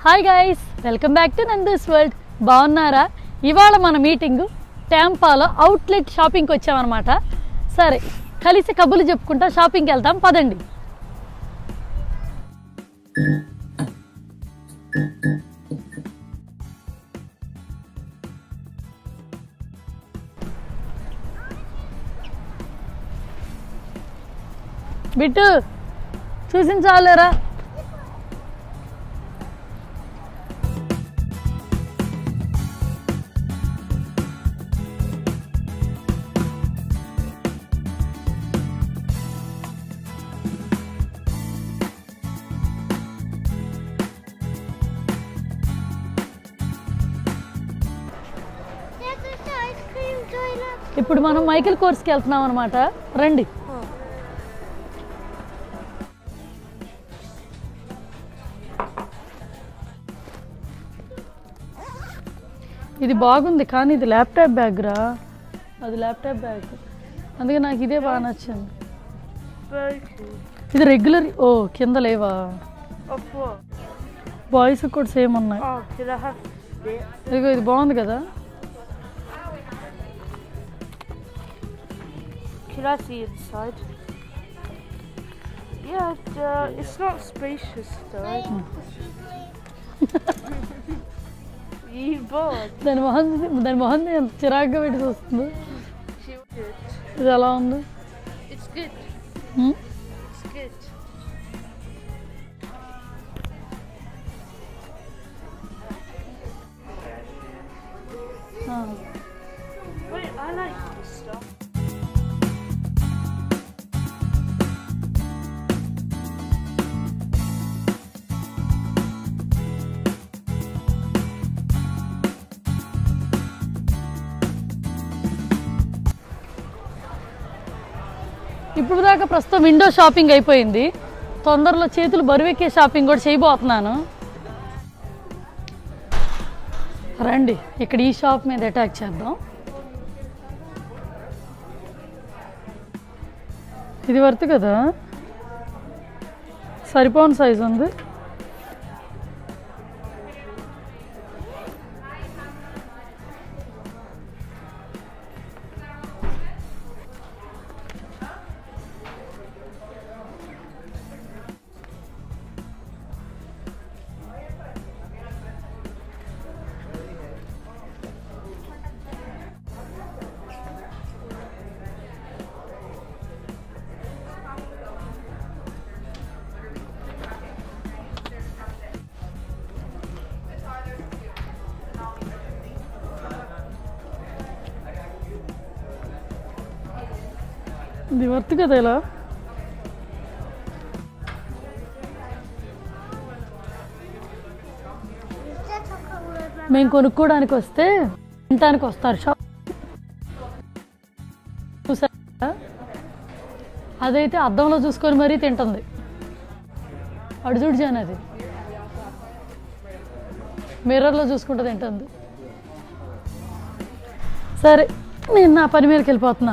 Hi guys welcome back to Nandu's world బాగున్నారా ఇవాళ మన మీటింగ్ ట్యాంపాలో అవుట్లెట్ షాపింగ్కి వచ్చామన్నమాట సరే కలిసి కబుర్లు చెప్పుకుంటా షాపింగ్కి వెళ్తాం పదండి బిట్టు చూసించాలేరా There's an ice cream toilet. ఇప్పుడు మనం మైకిల్ కోర్స్కి వెళ్తున్నాం అనమాట రండి ఇది బాగుంది కానీ ఇది ల్యాప్టాప్ బ్యాగ్ రా అది ల్యాప్టాప్ బ్యాగ్ అందుకే నాకు ఇదే బాగా నచ్చింది ఇది రెగ్యులర్ ఓ కింద లేవా Of what? బాయ్స్ కూడా సేమ్ ఉన్నాయి Oh, did I have this? ఇదిగో ఇది బాగుంది కదా Can I see inside? Yeah, uh, it's not spacious though. you bored? దాని మొహం దాని మొహం ఎంత చిరాగ్గా పెట్టి చూస్తుంది Good. ఇది ఎలా ఉంది It's good. Um? It's good. ఆ. Wait, I like this stuff. ఇప్పుడు దాకా ప్రస్తుతం విండో షాపింగ్ అయిపోయింది తొందరలో చేతులు బరువెక్కే షాపింగ్ కూడా చేయబోతున్నాను రండి ఇక్కడ ఈ షాప్ మీద అటాక్ చేద్దాం ఇది వర్త్ కదా సరిపోని సైజు ఉంది ఇది వర్త్ కదా ఇలా Is that a color? మేము కొనుక్కోవడానికి వస్తే తినటానికి వస్తారు షాప్ చూసారా అదైతే అద్దంలో చూసుకొని మరీ తింటుంది అడు చూడు జాన్ అది మిర్రర్లో చూసుకుంటూ తింటుంది సరే నేను నా పని మీదకి వెళ్ళిపోతున్నా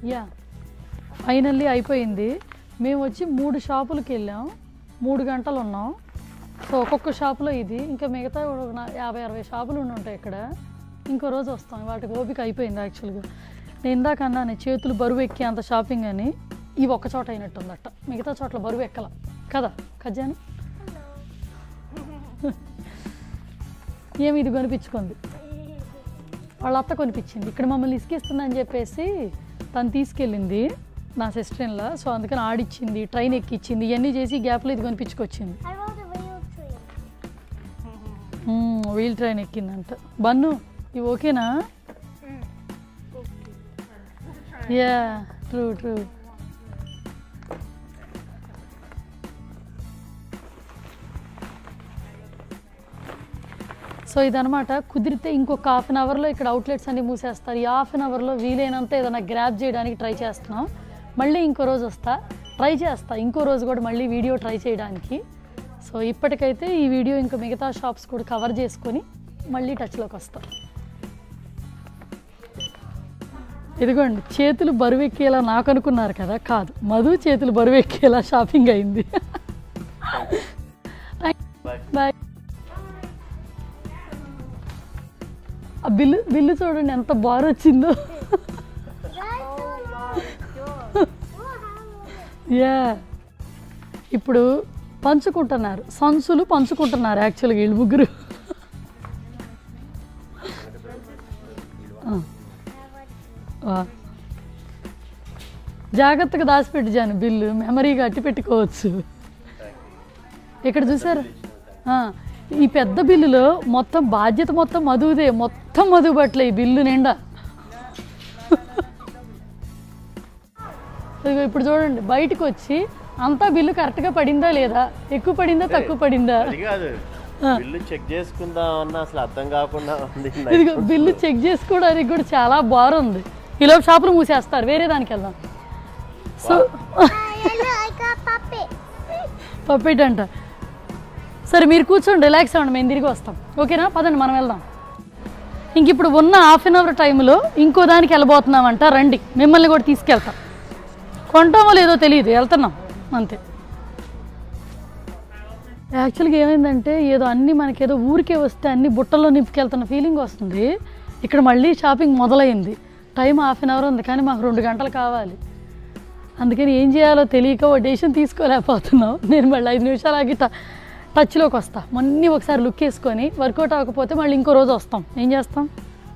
యా ఫైనల్లీ అయిపోయింది మేము వచ్చి మూడు షాపులకి వెళ్ళాం మూడు గంటలు ఉన్నాం సో ఒక్కొక్క షాపులో ఇది ఇంకా మిగతా కూడా ఒక నా- యాభై అరవై షాపులు ఉండి ఉంటాయి ఇక్కడ ఇంకో రోజు వస్తాం వాటికి ఓపిక అయిపోయింది యాక్చువల్గా నేను ఇందాక అన్నాను చేతులు బరువు ఎక్కి అంత షాపింగ్ అని ఇవి ఒక్క చోట అయినట్టు ఉందట మిగతా చోట్ల బరువు ఎక్కల కదా ఖజాని ఏమి ఇది కొనిపించుకుంది వాళ్ళ అత్త కొనిపించింది ఇక్కడ మమ్మల్ని ఇసుకిస్తుందని చెప్పేసి తను తీసుకెళ్ళింది నా సిస్టర్ ఇన్లా సో అందుకని ఆడిచ్చింది ట్రైన్ ఎక్కిచ్చింది ఇవన్నీ చేసి గ్యాప్లో ఇది కొనిపించుకొచ్చింది I rode a real train. Real train ఎక్కిందంట బన్ను ఇవి ఓకేనా యా ట్రూ ట్రూ సో ఇదనమాట కుదిరితే ఇంకొక హాఫ్ అన్ అవర్లో ఇక్కడ అవుట్లెట్స్ అన్ని మూసేస్తారు ఈ హాఫ్ అన్ అవర్లో వీలైనంత ఏదైనా గ్రాప్ చేయడానికి ట్రై చేస్తున్నాం మళ్ళీ ఇంకో రోజు వస్తా ట్రై చేస్తా ఇంకో రోజు కూడా మళ్ళీ వీడియో ట్రై చేయడానికి సో ఇప్పటికైతే ఈ వీడియో ఇంకా మిగతా షాప్స్ కూడా కవర్ చేసుకొని మళ్ళీ టచ్లోకి వస్తాం ఇదిగోండి చేతులు బరువెక్కేలా నాకు అనుకున్నారు కదా కాదు మధు చేతులు బరువెక్కేలా షాపింగ్ అయింది బాయ్ ఆ బిల్లు బిల్లు చూడండి ఎంత బార్ వచ్చిందో యా ఇప్పుడు పంచుకుంటున్నారు సంచులు పంచుకుంటున్నారు యాక్చువల్గా వీళ్ళు ముగ్గురు ఆ. ఆ. జాగ్రత్తగా దాచిపెట్టి జాను బిల్లు మెమరీగా అట్టి పెట్టుకోవచ్చు ఇక్కడ చూసారు ఆ, ఈ పెద్ద బిల్లులో మొత్తం బాధ్యత మొత్తం మధుదే మొత్తం మధు బట్టలే ఈ బిల్లు నిండా ఇదిగో ఇప్పుడు చూడండి బయటకు వచ్చి అంతా బిల్లు కరెక్ట్గా పడిందా లేదా ఎక్కువ పడిందా తక్కువ పడిందా అది కాదు బిల్లు చెక్ చేసుకుందామన్నా అసలు అర్థం కాకుండా ఉంది ఇదిగో బిల్లు చెక్ చేసుకోవడానికి కూడా చాలా బాగుంది ఈలోపు షాపులు మూసేస్తారు వేరే దానికి వెళ్దాం so I look like a puppet. Puppet అంట సరే మీరు కూర్చోండి రిలాక్స్ అవ్వండి మేము తిరిగి వస్తాం ఓకేనా పదండి మనం వెళ్దాం ఇంక ఇప్పుడు ఉన్న హాఫ్ అన్ అవర్ టైంలో ఇంకో దానికి వెళ్ళబోతున్నామంట రండి మిమ్మల్ని కూడా తీసుకెళ్తాం కొంటామో లేదో తెలియదు వెళ్తున్నాం అంతే యాక్చువల్గా ఏమైందంటే ఏదో అన్నీ మనకేదో ఊరికే వస్తే అన్ని బుట్టల్లో నింపుకెళ్తున్న ఫీలింగ్ వస్తుంది ఇక్కడ మళ్ళీ షాపింగ్ మొదలైంది టైం హాఫ్ అన్ అవర్ ఉంది కానీ మాకు రెండు గంటలు కావాలి అందుకని ఏం చేయాలో తెలియక ఓ డెసిషన్ తీసుకోలేకపోతున్నాం నేను మళ్ళీ ఐదు నిమిషాలు ఆగి ట- టచ్లోకి వస్తా మొన్నీ ఒకసారి లుక్ వేసుకొని వర్కౌట్ అవ్వకపోతే మళ్ళీ ఇంకో రోజు వస్తాం ఏం చేస్తాం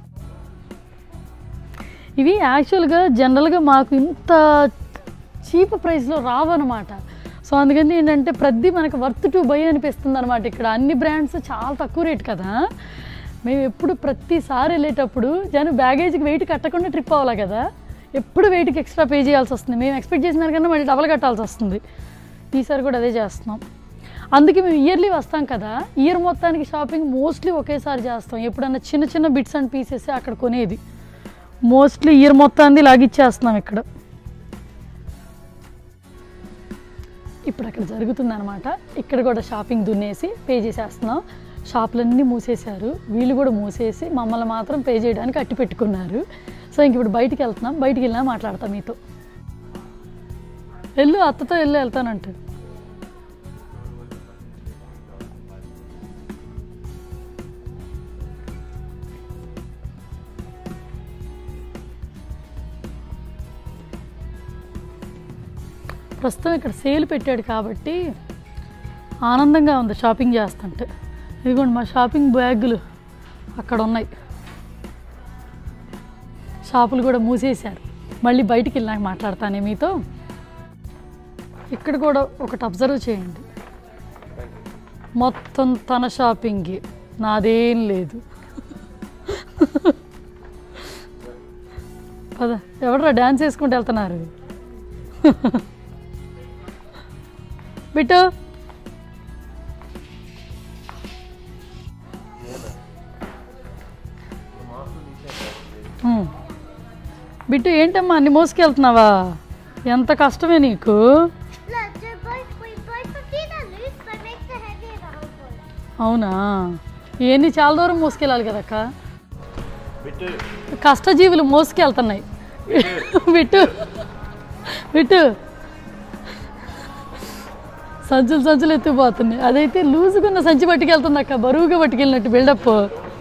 ఇవి యాక్చువల్గా జనరల్గా మాకు ఇంత చీప్ ప్రైస్లో రావన్నమాట సో అందుకని ఏంటంటే ప్రతి మనకు వర్త్ టు బై అనిపిస్తుంది అనమాట ఇక్కడ అన్ని బ్రాండ్స్ చాలా తక్కువ రేట్ కదా మేము ఎప్పుడు ప్రతిసారి వెళ్ళేటప్పుడు జనం బ్యాగేజ్కి వెయిట్ కట్టకుండా ట్రిప్ అవ్వాలి కదా ఎప్పుడు వెయిట్కి ఎక్స్ట్రా పే చేయాల్సి వస్తుంది మేము ఎక్స్పెక్ట్ చేసిన దానికన్నా మళ్ళీ డబల్ కట్టాల్సి వస్తుంది ఈసారి కూడా అదే చేస్తున్నాం అందుకే మేము ఇయర్లీ వస్తాం కదా ఇయర్ మొత్తానికి షాపింగ్ మోస్ట్లీ ఒకేసారి చేస్తాం ఎప్పుడన్నా చిన్న చిన్న బిట్స్ అండ్ పీసెస్ అక్కడ కొనేది మోస్ట్లీ ఇయర్ మొత్తాన్ని లాగిచ్చేస్తున్నాం ఇక్కడ ఇప్పుడు అక్కడ జరుగుతుంది అనమాట ఇక్కడ కూడా షాపింగ్ దున్నేసి పే చేసేస్తున్నాం షాపులన్నీ మూసేశారు వీళ్ళు కూడా మూసేసి మమ్మల్ని మాత్రం పే చేయడానికి అట్టి పెట్టుకున్నారు సో ఇంక ఇప్పుడు బయటికి వెళ్తున్నాం బయటికి వెళ్ళినా మాట్లాడతాం మీతో వెళ్ళు అత్తతో వెళ్ళి వెళ్తానంట ప్రస్తుతం ఇక్కడ సేల్ పెట్టాడు కాబట్టి ఆనందంగా ఉంది షాపింగ్ చేస్తుంటే ఇదిగోండి మా షాపింగ్ బ్యాగులు అక్కడ ఉన్నాయి షాపులు కూడా మూసేశారు మళ్ళీ బయటికి వెళ్ళినాక మాట్లాడతానే మీతో ఇక్కడ కూడా ఒకటి అబ్జర్వ్ చేయండి మొత్తం తన షాపింగ్ నాదేం లేదు పద ఎవడరా డ్యాన్స్ వేసుకుంటూ వెళ్తున్నారు బిట్టు హ్మ్. బిట్టు ఏంటమ్మా అన్ని మోసుకెళ్తున్నావా ఎంత కష్టమే నీకు Look, they're both, we both of these are loose, but makes the heavy of the whole one. అవునా ఇవన్నీ చాలా దూరం మోసుకెళ్ళాలి కదక్క బిట్టు కష్టజీవులు మోసుకెళ్తున్నాయి విట్టు విట్టు సంచులు సంచులు ఎత్తుకుపోతున్నాయి అదైతే లూజుకున్న సంచి పట్టుకెళ్తుంది అక్క బరువుగా పట్టుకెళ్ళినట్టు బిల్డప్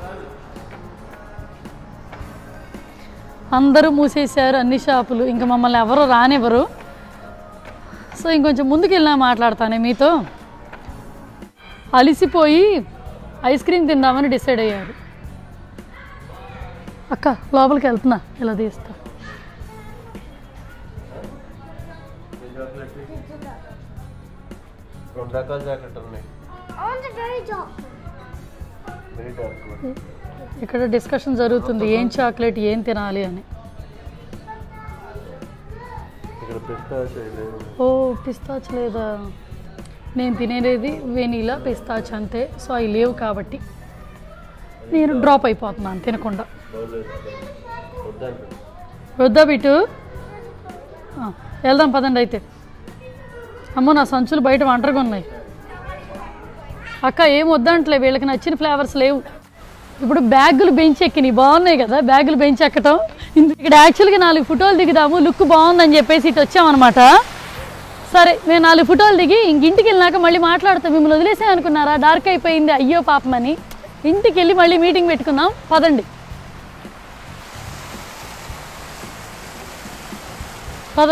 అందరూ మూసేశారు అన్ని షాపులు ఇంకా మమ్మల్ని ఎవరు రానివ్వరు సో ఇంకొంచెం ముందుకు వెళ్ళినా మాట్లాడతానే మీతో అలిసిపోయి ఐస్ క్రీమ్ తిందామని డిసైడ్ అయ్యారు అక్క లోపలికి వెళ్తున్నా ఇలా తీస్తా రెండు రకాల జాకెట్ ఉన్నాయి I want a very dark one. Very dark one ఇక్కడ డిస్కషన్ జరుగుతుంది ఏం చాక్లెట్ ఏం తినాలి అని ఇక్కడ పిస్తా లేదు ఓ పిస్తాచ్ లేదా నేను తినేది వెనీలా పిస్తాచ్ అంతే సో అవి లేవు కాబట్టి నేను డ్రాప్ అయిపోతున్నాను తినకుండా వద్దండి వద్దా బిటు ఆ, వెళ్దాం పదండి అయితే అమ్మో నా సంచులు బయట ఒంటరిగా ఉన్నాయి అక్క ఏం వద్దంటలే వీళ్ళకి నచ్చిన ఫ్లేవర్స్ లేవు ఇప్పుడు బ్యాగులు బెంచ్ ఎక్కినాయి బాగున్నాయి కదా బ్యాగులు బెంచ్ ఎక్కటం ఇంద- ఇక్కడ యాక్చువల్గా నాలుగు ఫోటోలు దిగుదాము లుక్ బాగుందని చెప్పేసి ఇటు వచ్చామన్నమాట సరే మేము నాలుగు ఫోటోలు దిగి ఇంక ఇంటికి వెళ్ళినాక మళ్ళీ మాట్లాడతాం మిమ్మల్ని వదిలేసే అనుకున్నారా డార్క్ అయిపోయింది అయ్యో పాపమని ఇంటికి వెళ్ళి మళ్ళీ మీటింగ్ పెట్టుకుందాం పదండి పద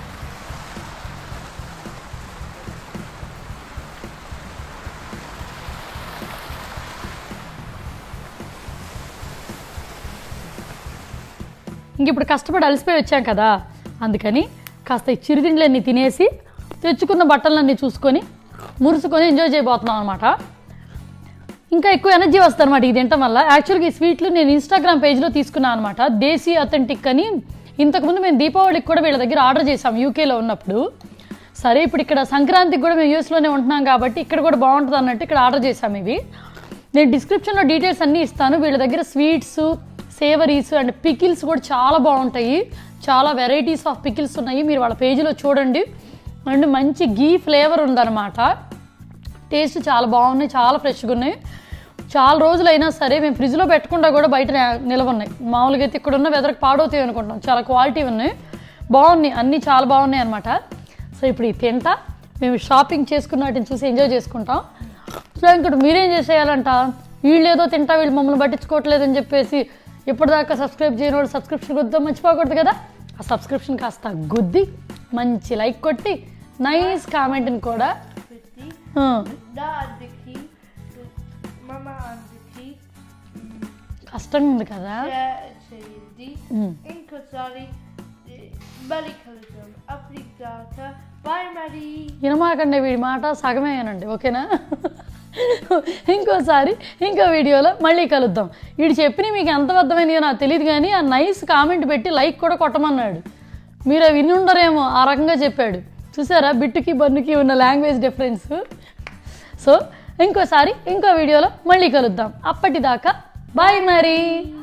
ఇంక ఇప్పుడు కష్టపడి అలసిపోయి వచ్చాం కదా అందుకని కాస్త ఈ చిరుతిండ్లన్నీ తినేసి తెచ్చుకున్న బట్టలన్నీ చూసుకొని మురుసుకొని ఎంజాయ్ చేయబోతున్నాం అనమాట ఇంకా ఎక్కువ ఎనర్జీ వస్తుంది అనమాట ఇది తినటం వల్ల యాక్చువల్గా ఈ స్వీట్లు నేను ఇన్స్టాగ్రామ్ పేజ్లో తీసుకున్నాను అనమాట దేశీ అథెంటిక్ అని ఇంతకుముందు మేము దీపావళికి కూడా వీళ్ళ దగ్గర ఆర్డర్ చేసాం యూకేలో ఉన్నప్పుడు సరే ఇప్పుడు ఇక్కడ సంక్రాంతికి కూడా మేము యూఎస్లోనే ఉంటున్నాం కాబట్టి ఇక్కడ కూడా బాగుంటుంది అన్నట్టు ఇక్కడ ఆర్డర్ చేసాం ఇవి నేను డిస్క్రిప్షన్లో డీటెయిల్స్ అన్నీ ఇస్తాను వీళ్ళ దగ్గర స్వీట్స్ సేవరీస్ అండ్ పికిల్స్ కూడా చాలా బాగుంటాయి చాలా వెరైటీస్ ఆఫ్ పికిల్స్ ఉన్నాయి మీరు వాళ్ళ పేజీలో చూడండి అండ్ మంచి గీ ఫ్లేవర్ ఉందన్నమాట టేస్ట్ చాలా బాగున్నాయి చాలా ఫ్రెష్గా ఉన్నాయి చాలా రోజులైనా సరే మేము ఫ్రిడ్జ్లో పెట్టకుండా కూడా బయట నే- నిలవ ఉన్నాయి మామూలుగా అయితే ఇక్కడ ఉన్న వెదర్కి పాడవుతాయి అనుకుంటాం చాలా క్వాలిటీ ఉన్నాయి బాగున్నాయి అన్నీ చాలా బాగున్నాయి అనమాట సో ఇప్పుడు ఈ తింటా మేము షాపింగ్ చేసుకున్న వాటిని చూసి ఎంజాయ్ చేసుకుంటాం సో ఇంకోటి మీరేం చేసేయాలంట వీళ్ళు ఏదో తింటా వీళ్ళు మమ్మల్ని పట్టించుకోవట్లేదని చెప్పేసి ఇప్పటిదాకా సబ్స్క్రైబ్ చేయని వాళ్ళు సబ్స్క్రిప్షన్ కొద్దాం మర్చిపోకూడదు కదా ఆ సబ్స్క్రిప్షన్ కాస్త గుద్ది మంచి లైక్ కొట్టి నైస్ కామెంట్ని కూడా Pretty. ఆ, Da and the key. Mama and the key. కష్టంగా ఉంది కదా Share Shady. ఉమ్. Inkosari. Balikalism. Afrikata. Bye, Maddie. వినమాకండి వీడి మాట సగమేనండి ఓకేనా ఇంకోసారి ఇంకో వీడియోలో మళ్ళీ కలుద్దాం వీడు చెప్పిన మీకు ఎంత అర్థమైనయో నాకు తెలియదు కానీ ఆ నైస్ కామెంట్ పెట్టి లైక్ కూడా కొట్టమన్నాడు మీరు అవి విని ఉండరేమో ఆ రకంగా చెప్పాడు చూసారా బిట్టుకి బన్నుకి ఉన్న లాంగ్వేజ్ డిఫరెన్స్ సో ఇంకోసారి ఇంకో వీడియోలో మళ్ళీ కలుద్దాం అప్పటిదాకా బాయ్ మరి